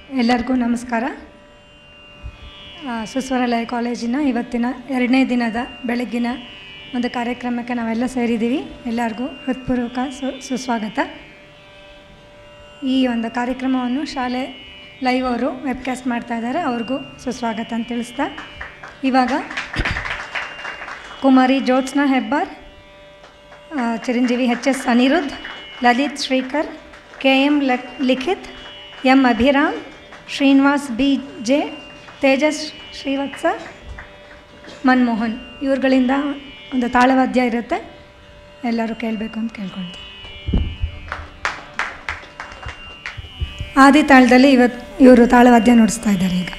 ಎಲ್ಲರಿಗೂ ನಮಸ್ಕಾರ ಆ, ಸುಸ್ವರಾಲಯ ಕಾಲೇಜಿನ ಇವತ್ತಿನ ಎರಡನೇ ದಿನದ ಬೆಳಗ್ಗಿನ ಒಂದು ಕಾರ್ಯಕ್ರಮಕ್ಕೆ ನಾವೆಲ್ಲ ಸೇರಿದ್ದೀವಿ ಎಲ್ಲರಿಗೂ ಹೃತ್ಪೂರ್ವಕ ಸು ಸುಸ್ವಾಗತ ಈ ಒಂದು ಕಾರ್ಯಕ್ರಮವನ್ನು ಶಾಲೆ ಲೈವ್ ಅವರು ವೆಬ್ಕಾಸ್ಟ್ ಮಾಡ್ತಾ ಇದ್ದಾರೆ ಅವ್ರಿಗೂ ಸುಸ್ವಾಗತ ಅಂತ ತಿಳಿಸ್ತಾ ಇವಾಗ ಕುಮಾರಿ ಜ್ಯೋತ್ಸ್ನಾ ಹೆಬ್ಬಾರ್ ಆ, Chiranjeevi H S Aniruddh Lalith Shrikar K M Likhith M Abhiram Srinivas B J Tejas Srivatsa Manmohan ಇವ್ರುಗಳಿಂದ ಒಂದು ತಾಳವಾದ್ಯ ಇರುತ್ತೆ ಎಲ್ಲರೂ ಕೇಳಬೇಕು ಅಂತ ಕೇಳ್ಕೊಳ್ತೀನಿ ಆದಿ ತಾಳದಲ್ಲಿ ಇವತ್ತು ಇವರು ತಾಳವಾದ್ಯ ನುಡಿಸ್ತಾ ಇದ್ದಾರೆ ಈಗ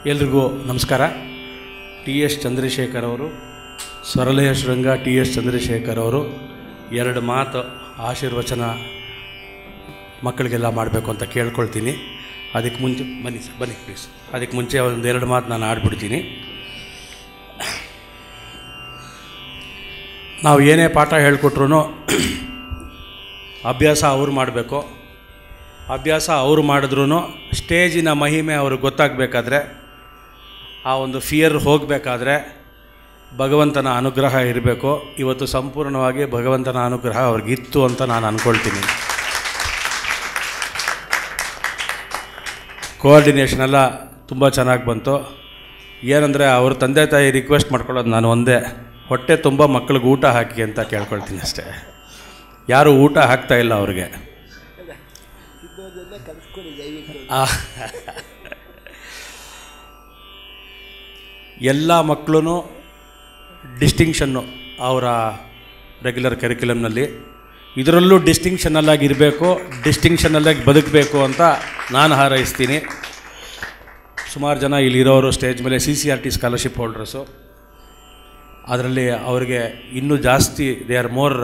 ಎಲ್ರಿಗೂ ನಮಸ್ಕಾರ ಟಿ ಎಸ್ ಚಂದ್ರಶೇಖರ್ ಅವರು ಸ್ವರಲಯ ಶೃಂಗ ಟಿ ಎಸ್ ಚಂದ್ರಶೇಖರ್ ಅವರು ಎರಡು ಮಾತು ಆಶೀರ್ವಚನ ಮಕ್ಕಳಿಗೆಲ್ಲ ಮಾಡಬೇಕು ಅಂತ ಕೇಳ್ಕೊಳ್ತೀನಿ ಅದಕ್ಕೆ ಮುಂಚೆ ಬನ್ನಿ ಸರ್ ಬನ್ನಿ ಪ್ಲೀಸ್ ಅದಕ್ಕೆ ಮುಂಚೆ ಒಂದು ಎರಡು ಮಾತು ನಾನು ಆಡ್ಬಿಡ್ತೀನಿ ನಾವು ಏನೇ ಪಾಠ ಹೇಳ್ಕೊಟ್ರು ಅಭ್ಯಾಸ ಅವ್ರು ಮಾಡಬೇಕು ಅಭ್ಯಾಸ ಅವ್ರು ಮಾಡಿದ್ರೂ ಸ್ಟೇಜಿನ ಮಹಿಮೆ ಅವ್ರಿಗೆ ಗೊತ್ತಾಗಬೇಕಾದ್ರೆ ಆ ಒಂದು ಫಿಯರ್ ಹೋಗಬೇಕಾದ್ರೆ ಭಗವಂತನ ಅನುಗ್ರಹ ಇರಬೇಕು ಇವತ್ತು ಸಂಪೂರ್ಣವಾಗಿ ಭಗವಂತನ ಅನುಗ್ರಹ ಅವ್ರಿಗಿತ್ತು ಅಂತ ನಾನು ಅಂದ್ಕೊಳ್ತೀನಿ ಕೋಆರ್ಡಿನೇಷನ್ ಎಲ್ಲ ತುಂಬ ಚೆನ್ನಾಗಿ ಬಂತು ಏನಂದರೆ ಅವ್ರ ತಂದೆ ತಾಯಿ ರಿಕ್ವೆಸ್ಟ್ ಮಾಡ್ಕೊಳ್ಳೋದು ನಾನು ಒಂದೇ ಹೊಟ್ಟೆ ತುಂಬ ಮಕ್ಳಿಗೆ ಊಟ ಹಾಕಿ ಅಂತ ಕೇಳ್ಕೊಳ್ತೀನಿ ಅಷ್ಟೇ ಯಾರೂ ಊಟ ಹಾಕ್ತಾ ಇಲ್ಲ ಅವ್ರಿಗೆ ಆ, ಎಲ್ಲ ಮಕ್ಕಳು ಡಿಸ್ಟಿಂಕ್ಷನ್ನು ಅವರ ರೆಗ್ಯುಲರ್ ಕರಿಕ್ಯುಲಮ್ನಲ್ಲಿ ಇದರಲ್ಲೂ ಡಿಸ್ಟಿಂಕ್ಷನಲ್ಲಾಗಿ ಇರಬೇಕು ಡಿಸ್ಟಿಂಕ್ಷನಲ್ಲಾಗಿ ಬದುಕಬೇಕು ಅಂತ ನಾನು ಹಾರೈಸ್ತೀನಿ ಸುಮಾರು ಜನ ಇಲ್ಲಿರೋರು ಸ್ಟೇಜ್ ಮೇಲೆ C C R T scholarship holders ಅದರಲ್ಲಿ ಅವರಿಗೆ ಇನ್ನೂ ಜಾಸ್ತಿ they are more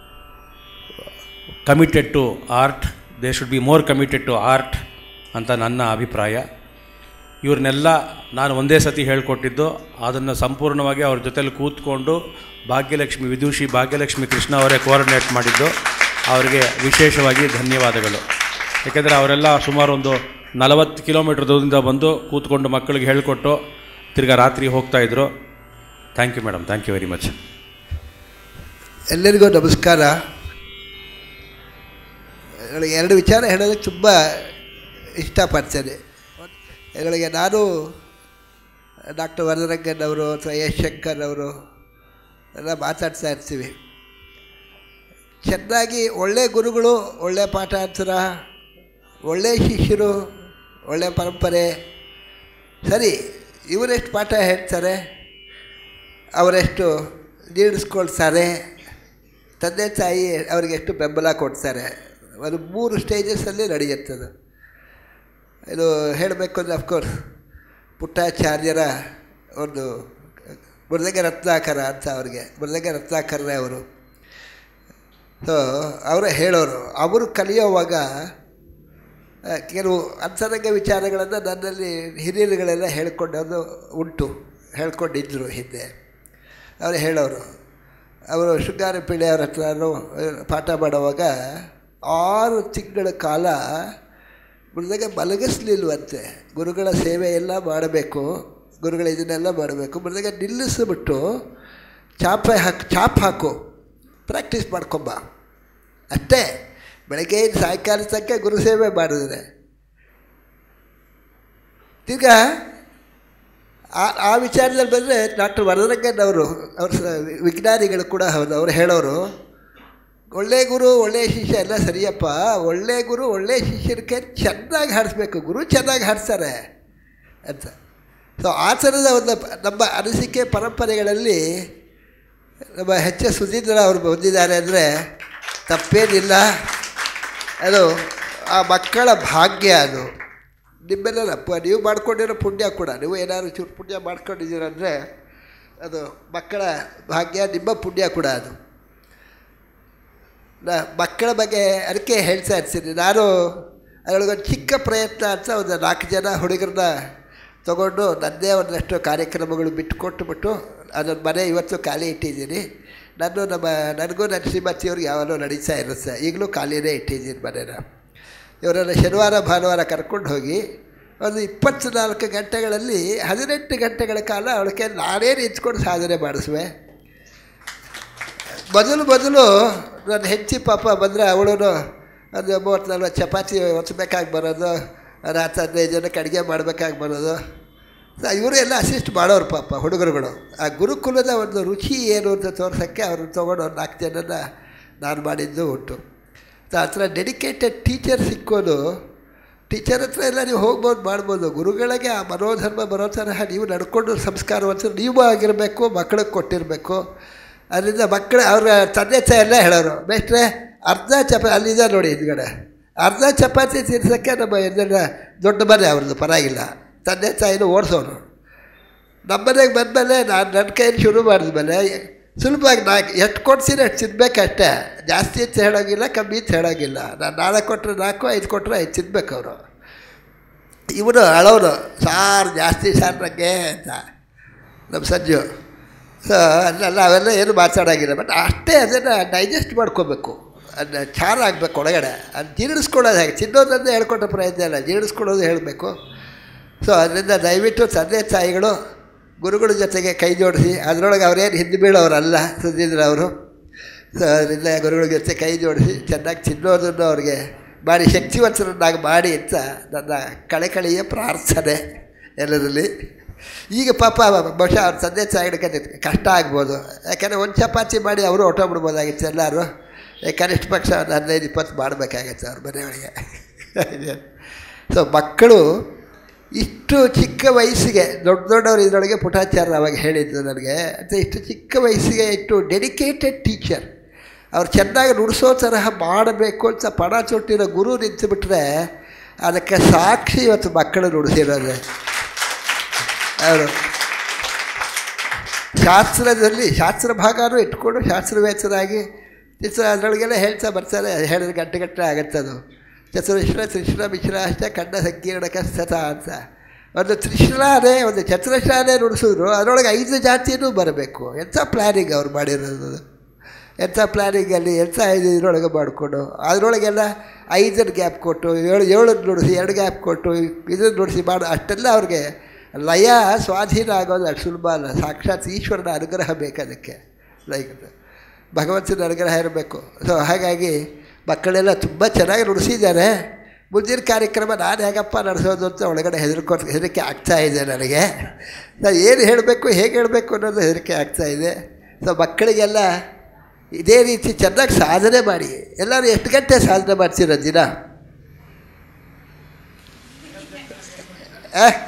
committed to art they should be more committed to art ಅಂತ ನನ್ನ ಅಭಿಪ್ರಾಯ ಇವ್ರನ್ನೆಲ್ಲ ನಾನು ಒಂದೇ ಸತಿ ಹೇಳ್ಕೊಟ್ಟಿದ್ದು ಅದನ್ನು ಸಂಪೂರ್ಣವಾಗಿ ಅವ್ರ ಜೊತೆಲಿ ಕೂತ್ಕೊಂಡು ಭಾಗ್ಯಲಕ್ಷ್ಮಿ ವಿದೂಷಿ ಭಾಗ್ಯಲಕ್ಷ್ಮಿ ಕೃಷ್ಣ ಅವರೇ ಕೋಆರ್ಡಿನೇಟ್ ಮಾಡಿದ್ದು ಅವರಿಗೆ ವಿಶೇಷವಾಗಿ ಧನ್ಯವಾದಗಳು ಯಾಕೆಂದರೆ ಅವರೆಲ್ಲ ಸುಮಾರು ಒಂದು ನಲವತ್ತು ಕಿಲೋಮೀಟ್ರ್ ದೂರದಿಂದ ಬಂದು ಕೂತ್ಕೊಂಡು ಮಕ್ಕಳಿಗೆ ಹೇಳಿಕೊಟ್ಟು ತಿರ್ಗಾ ರಾತ್ರಿ ಹೋಗ್ತಾಯಿದ್ರು thank you madam thank you very much ಎಲ್ಲರಿಗೂ ನಮಸ್ಕಾರ ನನಗೆ ಎರಡು ವಿಚಾರ ಹೇಳೋದಕ್ಕೆ ತುಂಬ ಇಷ್ಟಪಡ್ತೇನೆ ಇದರೊಳಗೆ ನಾನು ಡಾಕ್ಟರ್ ವರದರಂಗನ್ ಅವರು ಅಥವಾ ಎಸ್ ಶಂಕರ್ ಅವರು ಎಲ್ಲ ಮಾತಾಡ್ತಾ ಇರ್ತೀವಿ ಚೆನ್ನಾಗಿ ಒಳ್ಳೆ ಗುರುಗಳು ಒಳ್ಳೆ ಪಾಠಾಂತರ ಒಳ್ಳೆ ಶಿಷ್ಯರು ಒಳ್ಳೆ ಪರಂಪರೆ ಸರಿ ಇವರೆಷ್ಟು ಪಾಠ ಹೇಳ್ತಾರೆ ಅವರೆಷ್ಟು ನೀಡಿಸ್ಕೊಳ್ತಾರೆ ತಂದೆ ತಾಯಿ ಅವರಿಗೆ ಎಷ್ಟು ಬೆಂಬಲ ಕೊಡ್ತಾರೆ ಅದು ಮೂರು ಸ್ಟೇಜಸಲ್ಲಿ ನಡೆಯುತ್ತದೆ ಇದು ಹೇಳಬೇಕು ಅಂದರೆ ಅಫ್ಕೋರ್ಸ್ ಪುಟ್ಟಾಚಾರ್ಯರ ಒಂದು ಮೃದಂಗ ರತ್ನಾಕರ ಅಂತ ಅವ್ರಿಗೆ ಮೃದಂಗ ರತ್ನಾಕರನೇ ಅವರು ಸೊ ಅವರೇ ಹೇಳೋರು ಅವರು ಕಲಿಯೋವಾಗ ಆ, ಕೆಲವು ಅಂತರಂಗ ವಿಚಾರಗಳನ್ನು ನನ್ನಲ್ಲಿ ಹಿರಿಯರುಗಳೆಲ್ಲ ಹೇಳ್ಕೊಂಡೋದು ಉಂಟು ಹೇಳ್ಕೊಂಡಿದ್ದರು ಹಿಂದೆ ಅವರು ಹೇಳೋರು ಅವರು ಶೃಂಗಾರ ಪಿಳ್ಳೆ ಅವ್ರ ಹತ್ರ ನಾನು ಪಾಠ ಮಾಡುವಾಗ ಆರು ತಿಂಗಳ ಕಾಲ ಮೃದಂಗ ಮಲಗಿಸ್ಲಿಲ್ವಂತೆ ಗುರುಗಳ ಸೇವೆ ಎಲ್ಲ ಮಾಡಬೇಕು ಗುರುಗಳ ಇದನ್ನೆಲ್ಲ ಮಾಡಬೇಕು ಮೃದಂಗ ನಿಲ್ಲಿಸಿಬಿಟ್ಟು ಚಾಪೆ ಹಾಕಿ ಚಾಪ್ ಹಾಕು ಪ್ರಾಕ್ಟೀಸ್ ಮಾಡ್ಕೊಂಬ ಅಷ್ಟೇ ಬೆಳಗ್ಗೆ ಸಾಯಂಕಾಲ ತನಕ ಗುರು ಸೇವೆ ಮಾಡಿದ್ರೆ ಈಗ ಆ ಆ ವಿಚಾರದಲ್ಲಿ ಬಂದರೆ ಡಾಕ್ಟರ್ ವರದರಂಗನ್ ಅವರು ಅವ್ರ ಸ- ವಿಜ್ಞಾನಿಗಳು ಕೂಡ ಹೌದು ಅವ್ರು ಹೇಳೋರು ಒಳ್ಳೆ ಗುರು ಒಳ್ಳೆಯ ಶಿಷ್ಯ ಎಲ್ಲ ಸರಿಯಪ್ಪ ಒಳ್ಳೆ ಗುರು ಒಳ್ಳೆ ಶಿಷ್ಯರಿಗೆ ಚೆನ್ನಾಗಿ ಹಾಡಿಸ್ಬೇಕು ಗುರು ಚೆನ್ನಾಗಿ ಹಾಡ್ತಾರೆ ಅಂತ ಸೊ ಆ ಥರದ ಒಂದು ಪ- ನಮ್ಮ ಅನಿಸಿಕೆ ಪರಂಪರೆಗಳಲ್ಲಿ ನಮ್ಮ ಎಚ್ ಎಸ್ ಸುಧೀಂದ್ರ ಅವರು ಬಂದಿದ್ದಾರೆ ಅಂದರೆ ತಪ್ಪೇನಿಲ್ಲ ಅದು ಆ ಮಕ್ಕಳ ಭಾಗ್ಯ ಅದು ನಿಮ್ಮೆಲ್ಲ ಪ ನೀವು ಮಾಡ್ಕೊಂಡಿರೋ ಪುಣ್ಯ ಕೂಡ ನೀವು ಏನಾದ್ರು ಚೂರು ಪುಣ್ಯ ಮಾಡ್ಕೊಂಡಿದ್ದೀರಂದರೆ ಅದು ಮಕ್ಕಳ ಭಾಗ್ಯ ನಿಮ್ಮ ಪುಣ್ಯ ಕೂಡ ಅದು ನಾ ಮಕ್ಕಳ ಬಗ್ಗೆ ಅದಕ್ಕೆ ಹೇಳ್ತಾ ಇರ್ತೀನಿ ನಾನು ಅದರೊಳಗೊಂದು ಚಿಕ್ಕ ಪ್ರಯತ್ನ ಅಂತ ಒಂದು ನಾಲ್ಕು ಜನ ಹುಡುಗರನ್ನ ತೊಗೊಂಡು ನನ್ನೇ ಒಂದಷ್ಟು ಕಾರ್ಯಕ್ರಮಗಳು ಬಿಟ್ಟುಕೊಟ್ಟುಬಿಟ್ಟು ಅದೊಂದು ಮನೆ ಇವತ್ತು ಖಾಲಿ ಇಟ್ಟಿದ್ದೀನಿ ನಾನು ನಮ್ಮ ನನಗೂ ನನ್ನ ಶ್ರೀಮತಿಯವ್ರಿಗೆ ಯಾವಾಗಲೂ ನಡೀತಾ ಇರುತ್ತೆ ಈಗಲೂ ಖಾಲಿನೇ ಇಟ್ಟಿದ್ದೀನಿ ಮನೇನ ಇವರನ್ನು ಶನಿವಾರ ಭಾನುವಾರ ಕರ್ಕೊಂಡು ಹೋಗಿ ಒಂದು ಇಪ್ಪತ್ತ್ನಾಲ್ಕು ಗಂಟೆಗಳಲ್ಲಿ ಹದಿನೆಂಟು ಗಂಟೆಗಳ ಕಾಲ ಅವಳಿಗೆ ನಾನೇ ನಿಂತ್ಕೊಂಡು ಸಾಧನೆ ಮಾಡಿಸುವೆ ಮೊದಲು ಮೊದಲು ನನ್ನ ಹೆಂಡತಿ ಪಾಪ ಬಂದರೆ ಅವಳು ಒಂದು ಮೂವತ್ತು ನಲ್ವತ್ತು ಚಪಾತಿ ಒತ್ತಬೇಕಾಗಿ ಬರೋದು ರಾತ್ರಿ ಹದಿನೈದು ಜನಕ್ಕೆ ಅಡುಗೆ ಮಾಡಬೇಕಾಗಿ ಬರೋದು ಸೊ ಇವರು ಎಲ್ಲ ಅಸಿಸ್ಟ್ ಮಾಡೋರು ಪಾಪ ಹುಡುಗರುಗಳು ಆ ಗುರುಕುಲದ ಒಂದು ರುಚಿ ಏನು ಅಂತ ತೋರ್ಸೋಕ್ಕೆ ಅವ್ರನ್ನ ತೊಗೊಂಡು ಒಂದು ನಾಲ್ಕು ಜನನ ನಾನು ಮಾಡಿದ್ದು ಉಂಟು ಸೊ ಆ ಥರ ಡೆಡಿಕೇಟೆಡ್ ಟೀಚರ್ ಸಿಕ್ಕೋದು ಟೀಚರ್ ಹತ್ರ ಎಲ್ಲ ನೀವು ಹೋಗ್ಬೋದು ಮಾಡ್ಬೋದು ಗುರುಗಳಿಗೆ ಆ ಮನೋಧರ್ಮ ಬರೋ ತರಹ ನೀವು ನಡ್ಕೊಂಡು ಸಂಸ್ಕಾರವಂತರು ನೀವು ಆಗಿರಬೇಕು ಮಕ್ಕಳಿಗೆ ಕೊಟ್ಟಿರಬೇಕು ಅದರಿಂದ ಮಕ್ಕಳು ಅವರ ತಂದೆ ತಾಯಿ ಎಲ್ಲ ಹೇಳೋರು ಬೇಸ್ಟ್ರೆ ಅರ್ಧ ಚಪಾ ಅಲ್ಲಿದೆ ನೋಡಿ ಹಿಂದ್ಗಡೆ ಅರ್ಧ ಚಪಾತಿ ತಿನ್ಸೋಕ್ಕೆ ನಮ್ಮ ಇದನ್ನು ದೊಡ್ಡ ಮನೆ ಅವ್ರದ್ದು ಪರವಾಗಿಲ್ಲ ತಂದೆ ತಾಯಿನೂ ಓಡಿಸೋನು ನಮ್ಮನೆಗೆ ಬಂದಮೇಲೆ ನಾನು ನನ್ನ ಕೈಯಲ್ಲಿ ಶುರು ಮಾಡಿದ್ಮೇಲೆ ಸುಲಭವಾಗಿ ನಾ ಎಷ್ಟು ಕೊಡ್ತೀನಿ ಅಷ್ಟು ತಿನ್ಬೇಕಷ್ಟೇ ಜಾಸ್ತಿ ಅಂತ ಹೇಳೋಂಗಿಲ್ಲ ಕಮ್ಮಿ ಅಂತ ಹೇಳೋಂಗಿಲ್ಲ ನಾನು ನಾಲ್ಕು ಕೊಟ್ಟರೆ ನಾಲ್ಕು ಐದು ಕೊಟ್ಟರೆ ಐದು ತಿನ್ಬೇಕು ಅವರು ಇವನು ಅಳೋನು ಸಾರು ಜಾಸ್ತಿ ಸಾರು ನನಗೆ ಅಂತ ನಮ್ಮ ಸಂಜು ಸೊ ಅಲ್ಲೆಲ್ಲ ಅವೆಲ್ಲ ಏನು ಮಾತಾಡೋಂಗಿಲ್ಲ ಬಟ್ ಅಷ್ಟೇ ಅದನ್ನು ಡೈಜೆಸ್ಟ್ ಮಾಡ್ಕೋಬೇಕು ಅದನ್ನ ಚಾರ ಆಗಬೇಕು ಒಳಗಡೆ ಅದು ಜೀರ್ಣಿಸ್ಕೊಳ್ಳೋದು ಹೇಗೆ ತಿನ್ನೋದನ್ನೇ ಹೇಳ್ಕೊಟ್ಟ ಪ್ರಯತ್ನ ಇಲ್ಲ ಜೀರ್ಣಿಸ್ಕೊಳ್ಳೋದು ಹೇಳಬೇಕು ಸೊ ಅದರಿಂದ ದಯವಿಟ್ಟು ತಂದೆ ತಾಯಿಗಳು ಗುರುಗಳ ಜೊತೆಗೆ ಕೈ ಜೋಡಿಸಿ ಅದರೊಳಗೆ ಅವರೇನು ಹಿಂದೆ ಬೀಳೋರಲ್ಲ ಸುದ್ದಿದ್ರು ಅವರು ಸೊ ಅದರಿಂದ ಗುರುಗಳ ಜೊತೆ ಕೈ ಜೋಡಿಸಿ ಚೆನ್ನಾಗಿ ತಿನ್ನೋದನ್ನು ಅವ್ರಿಗೆ ಮಾಡಿ ಶಕ್ತಿವಂತರನ್ನಾಗಿ ಮಾಡಿ ಅಂತ ನನ್ನ ಕಳೆಕಳೆಯ ಪ್ರಾರ್ಥನೆ ಎಲ್ಲರಲ್ಲಿ ಈಗ ಪಾಪ ಬಹುಶಃ ಅವ್ರ ತಂದೆ ತಾಯಿಗಳಿಗೆ ಕಷ್ಟ ಆಗ್ಬೋದು ಯಾಕಂದರೆ ಒಂದು ಚಪಾತಿ ಮಾಡಿ ಅವರು ಹೊಟ್ಟೋಗ್ಬಿಡ್ಬೋದಾಗಿತ್ತು ಎಲ್ಲರೂ ಕನಿಷ್ಠ ಪಕ್ಷ ಒಂದು ಹದಿನೈದು ಇಪ್ಪತ್ತು ಮಾಡಬೇಕಾಗತ್ತೆ ಅವ್ರ ಮನೆಯೊಳಗೆ ಸೊ ಮಕ್ಕಳು ಇಷ್ಟು ಚಿಕ್ಕ ವಯಸ್ಸಿಗೆ ದೊಡ್ಡ ದೊಡ್ಡವರು ಇದರೊಳಗೆ ಪುಟಾಚಾರ್ಯ ಅವಾಗ ಹೇಳಿದ್ದು ನನಗೆ ಅಂತ ಇಷ್ಟು ಚಿಕ್ಕ ವಯಸ್ಸಿಗೆ ಇಷ್ಟು ಡೆಡಿಕೇಟೆಡ್ ಟೀಚರ್ ಅವ್ರು ಚೆನ್ನಾಗಿ ನುಡಿಸೋ ತರಹ ಮಾಡಬೇಕು ಅಂತ ಪಣ ಚೊಟ್ಟಿರೋ ಗುರು ನಿಂತುಬಿಟ್ರೆ ಅದಕ್ಕೆ ಸಾಕ್ಷಿ ಇವತ್ತು ಮಕ್ಕಳು ನುಡಿಸಿರೋದು ಅವರು ಶಾಸ್ತ್ರದಲ್ಲಿ ಶಾಸ್ತ್ರ ಭಾಗನೂ ಇಟ್ಕೊಂಡು ಶಾಸ್ತ್ರವೇತರಾಗಿ ಚಿತ್ರ ಅದರೊಳಗೆಲ್ಲ ಹೇಳ್ತಾ ಬರ್ತಾರೆ ಹೇಳಿದ್ರೆ ಗಂಟೆ ಗಂಟೆ ಆಗುತ್ತೆ ಅದು ಚತುರಶ್ರ ತ್ರಿಶ್ರ ಮಿಶ್ರ ಅಷ್ಟೇ ಕಂಡ ಸಂಕೀರ್ಣಕ ಸತ ಅಂತ ಒಂದು ತ್ರಿಶ್ರಾನೇ ಒಂದು ಚತುರಶ್ರಾನೇ ನುಡಿಸಿದ್ರು ಅದರೊಳಗೆ ಐದು ಜಾತಿಯೂ ಬರಬೇಕು ಎಂಥ ಪ್ಲ್ಯಾನಿಂಗ್ ಅವ್ರು ಮಾಡಿರೋದು ಎಂಥ ಪ್ಲ್ಯಾನಿಂಗಲ್ಲಿ ಎಂಥ ಐದು ಇದರೊಳಗೆ ಮಾಡಿಕೊಂಡು ಅದರೊಳಗೆಲ್ಲ ಐದನ್ನು ಗ್ಯಾಪ್ ಕೊಟ್ಟು ಏಳು ಏಳನ್ನು ನುಡಿಸಿ ಎರಡು ಗ್ಯಾಪ್ ಕೊಟ್ಟು ಇದನ್ನು ನುಡಿಸಿ ಮಾಡೋ ಅಷ್ಟೆಲ್ಲ ಅವ್ರಿಗೆ ಲಯ ಸ್ವಾಧೀನ ಆಗೋದು ಅಷ್ಟು ಸುಲಭ ಅಲ್ಲ ಸಾಕ್ಷಾತ್ ಈಶ್ವರನ ಅನುಗ್ರಹ ಬೇಕು ಅದಕ್ಕೆ ಲೈಕ್ ಭಗವಂತನ ಅನುಗ್ರಹ ಇರಬೇಕು ಸೊ ಹಾಗಾಗಿ ಮಕ್ಕಳೆಲ್ಲ ತುಂಬ ಚೆನ್ನಾಗಿ ನುಡಿಸಿದ್ದಾರೆ ಮುಂದಿನ ಕಾರ್ಯಕ್ರಮ ನಾನು ಹೇಗಪ್ಪ ನಡೆಸೋದು ಅಂತ ಒಳಗಡೆ ಹೆದರ್ಕೊ ಹೆದರಿಕೆ ಆಗ್ತಾ ಇದೆ ನನಗೆ ನಾನು ಏನು ಹೇಳಬೇಕು ಹೇಗೆ ಹೇಳಬೇಕು ಅನ್ನೋದು ಹೆದರಿಕೆ ಆಗ್ತಾ ಇದೆ ಸೊ ಮಕ್ಕಳಿಗೆಲ್ಲ ಇದೇ ರೀತಿ ಚೆನ್ನಾಗಿ ಸಾಧನೆ ಮಾಡಿ ಎಲ್ಲರೂ ಎಷ್ಟು ಗಂಟೆ ಸಾಧನೆ ಮಾಡ್ತೀರ ದಿನ ಆ?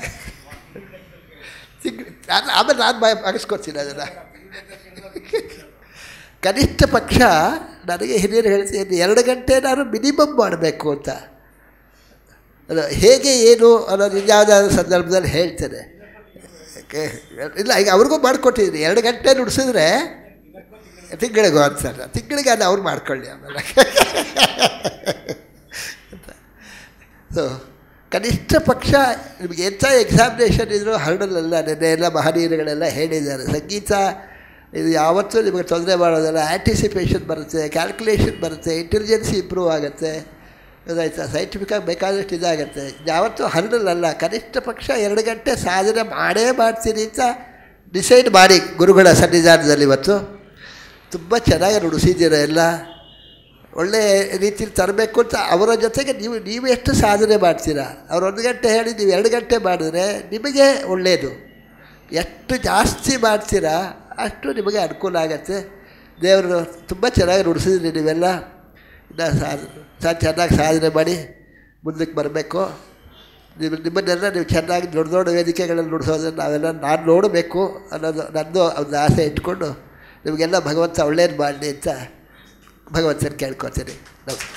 ಸಿಗ್ ನಾನು ಆಮೇಲೆ ನಾನು ಬಾಯ್ ಅಗಿಸ್ಕೊತೀನಿ ಅದನ್ನು ಕನಿಷ್ಠ ಪಕ್ಷ ನನಗೆ ಹಿರಿಯರು ಹೇಳ್ತೀನಿ ಎರಡು ಗಂಟೆ ನಾನು ಮಿನಿಮಮ್ ಮಾಡಬೇಕು ಅಂತ ಅದು ಹೇಗೆ ಏನು ಅನ್ನೋದು ಯಾವುದಾದ್ರೂ ಸಂದರ್ಭದಲ್ಲಿ ಹೇಳ್ತೇನೆ ಓಕೆ ಇಲ್ಲ ಈಗ ಅವ್ರಿಗೂ ಮಾಡಿಕೊಟ್ಟಿದ್ದೀನಿ ಎರಡು ಗಂಟೆ ನುಡಿಸಿದ್ರೆ ತಿಂಗಳಿಗೂ ಅನ್ಸಲ್ಲ ತಿಂಗಳಿಗೆ ಅದು ಅವ್ರು ಮಾಡ್ಕೊಳ್ಳಿ ಆಮೇಲೆ ಸೊ ಕನಿಷ್ಠ ಪಕ್ಷ ನಿಮಗೆ ಎಂಥ ಎಕ್ಸಾಮಿನೇಷನ್ ಇದ್ದರೂ ಹರಡಲ್ಲ ನೆನ್ನೆ ಎಲ್ಲ ಮಹನೀಯರುಗಳೆಲ್ಲ ಹೇಳಿದ್ದಾರೆ ಸಂಗೀತ ಇದು ಯಾವತ್ತೂ ನಿಮಗೆ ತೊಂದರೆ ಮಾಡೋದಲ್ಲ ಆ್ಯಂಟಿಸಿಪೇಷನ್ ಬರುತ್ತೆ ಕ್ಯಾಲ್ಕುಲೇಷನ್ ಬರುತ್ತೆ ಇಂಟೆಲಿಜೆನ್ಸ್ ಇಂಪ್ರೂವ್ ಆಗುತ್ತೆ ಗೊತ್ತಾಯ್ತಾ ಸೈಂಟಿಫಿಕಾಗಿ ಬೇಕಾದಷ್ಟು ಇದಾಗುತ್ತೆ ಯಾವತ್ತೂ ಹರಡಲ್ಲ ಕನಿಷ್ಠ ಪಕ್ಷ ಎರಡು ಗಂಟೆ ಸಾಧನೆ ಮಾಡೇ ಮಾಡ್ತೀನಿ ಅಂತ ಡಿಸೈಡ್ ಮಾಡಿ ಗುರುಗಳ ಸನ್ನಿಧಾನದಲ್ಲಿ ಇವತ್ತು ತುಂಬ ಚೆನ್ನಾಗಿ ನುಡಿಸಿದ್ದೀರ ಎಲ್ಲ ಒಳ್ಳೆ ರೀತಿಲಿ ತರಬೇಕು ಅಂತ ಅವರ ಜೊತೆಗೆ ನೀವು ನೀವು ಎಷ್ಟು ಸಾಧನೆ ಮಾಡ್ತೀರಾ ಅವ್ರು ಒಂದು ಗಂಟೆ ಹೇಳಿ ನೀವು ಎರಡು ಗಂಟೆ ಮಾಡಿದ್ರೆ ನಿಮಗೆ ಒಳ್ಳೆಯದು ಎಷ್ಟು ಜಾಸ್ತಿ ಮಾಡ್ತೀರಾ ಅಷ್ಟು ನಿಮಗೆ ಅನುಕೂಲ ಆಗುತ್ತೆ ದೇವರು ತುಂಬ ಚೆನ್ನಾಗಿ ನುಡಿಸಿದ್ರಿ ನೀವೆಲ್ಲ ಇನ್ನು ಸಾಧ ಸಾ ಚೆನ್ನಾಗಿ ಸಾಧನೆ ಮಾಡಿ ಮುಂದಕ್ಕೆ ಬರಬೇಕು ನೀವು ನಿಮ್ಮನ್ನೆಲ್ಲ ನೀವು ಚೆನ್ನಾಗಿ ದೊಡ್ಡ ದೊಡ್ಡ ವೇದಿಕೆಗಳಲ್ಲಿ ನುಡಿಸೋದನ್ನು ನಾವೆಲ್ಲ ನಾನು ನೋಡಬೇಕು ಅನ್ನೋದು ನನ್ನದು ಒಂದು ಆಸೆ ಇಟ್ಕೊಂಡು ನಿಮಗೆಲ್ಲ ಭಗವಂತ ಒಳ್ಳೇದು ಮಾಡಲಿ ಅಂತ ಭಗವಂತನ ಕೇಳ್ಕೊತೀನಿ ನಮಸ್ಕಾರ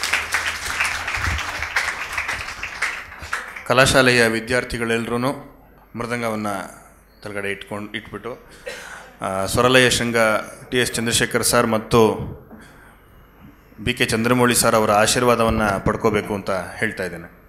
ಕಲಾಶಾಲೆಯ ವಿದ್ಯಾರ್ಥಿಗಳೆಲ್ಲರೂ ಮೃದಂಗವನ್ನು ತಳಗಡೆ ಇಟ್ಕೊಂಡು ಇಟ್ಬಿಟ್ಟು ಆ, Swaralaya Shrunga T S Chandrashekhar sir ಮತ್ತು ಬಿ ಕೆ ಚಂದ್ರಮೌಳಿ ಸರ್ ಅವರ ಆಶೀರ್ವಾದವನ್ನು ಪಡ್ಕೋಬೇಕು ಅಂತ ಹೇಳ್ತಾ ಇದ್ದೇನೆ